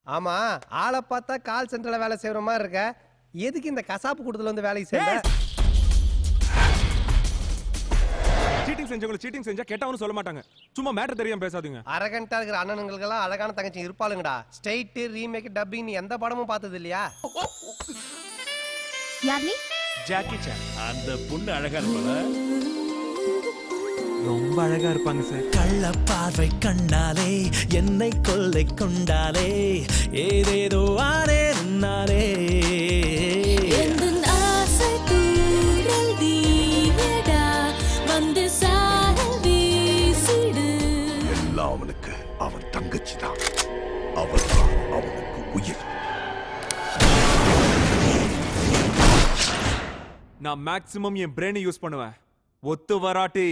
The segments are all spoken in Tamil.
ஆமா ஆளை பார்த்தா கால் சென்டர்ல வேலை செய்யற மாதிரி இருக்க எதுக்கு இந்த கசாப்பு கூட்டத்துல வந்து வேலைக்கு சேர்ந்த சீட்டிங் செஞ்சவங்க சீட்டிங் செஞ்சா கெட்டவனு சொல்ல மாட்டாங்க சும்மா மேட்டர் தெரியாம பேசாதீங்க அரகண்டா இருக்கிற அண்ணனுங்களுக்கெல்லாம் அழகான தங்கச்சி இருப்பாளுங்கடா ஸ்ட்ரெயிட் ரீமேக் டப்பிங் நீ எந்த படமும் பார்த்தது இல்லையா யார் நீ ஜாக்கி சான் அந்த பொண்ணு அழகா இருப்பாளா ரொம்ப அழகா இருப்பாங்க சார் கள்ள பார்வை கண்ணாலே என்னை கொள்ளை கொண்டாலே ஏதேதோ ஆனே நின்னாலே எந்தன் ஆசை தூரல் தீயடா வந்து சாரல் வீசிடு எல்லாம் அவனுக்கு அவன் தங்கச்சி தான் அவள் தான் அவனுக்கு உயிர் நான் மேக்ஸிமம் என் பிரெயினை யூஸ் பண்ணுவேன் ஒத்து வராட்டி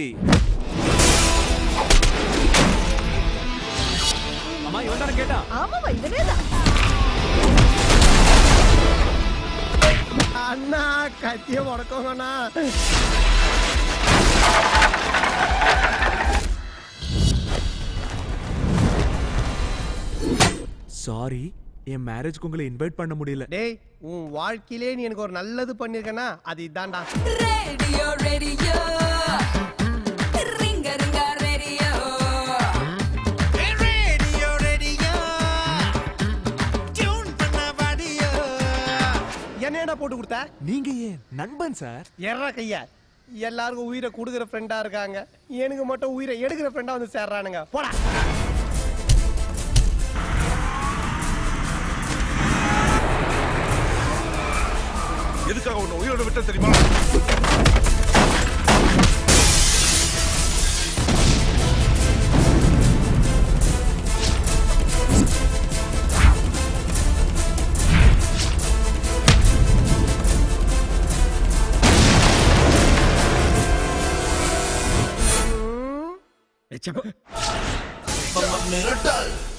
அம்மா இவன் தானே கேட்டா ஆமாவா இவனேதான் அண்ணா கத்திய முடக்கோங்கண்ணா சாரி என் மேரேஜ்க்கு உங்களை இன்வைட் பண்ண முடியல டேய் உன் வாழ்க்கையிலே நீ எனக்கு ஒரு நல்லது பண்ணிருக்கனா அது இதான்டா ரேடியோ ரேடியோ ரிங்க ரிங்க ரேடியோ என்னடா போட்டு கொடுத்த நீங்க ஏன் நண்பன் சார் எர்ற கையா எல்லாருக்கும் உயிரை கொடுக்குற ஃப்ரெண்டா இருக்காங்க எனக்கு மட்டும் உயிரை எடுக்கிற ஃப்ரெண்டா வந்து சேர்றானுங்க போடா எதுக்காக உன்னை உயிரோட விட்ட தெரியுமா மிரட்டல்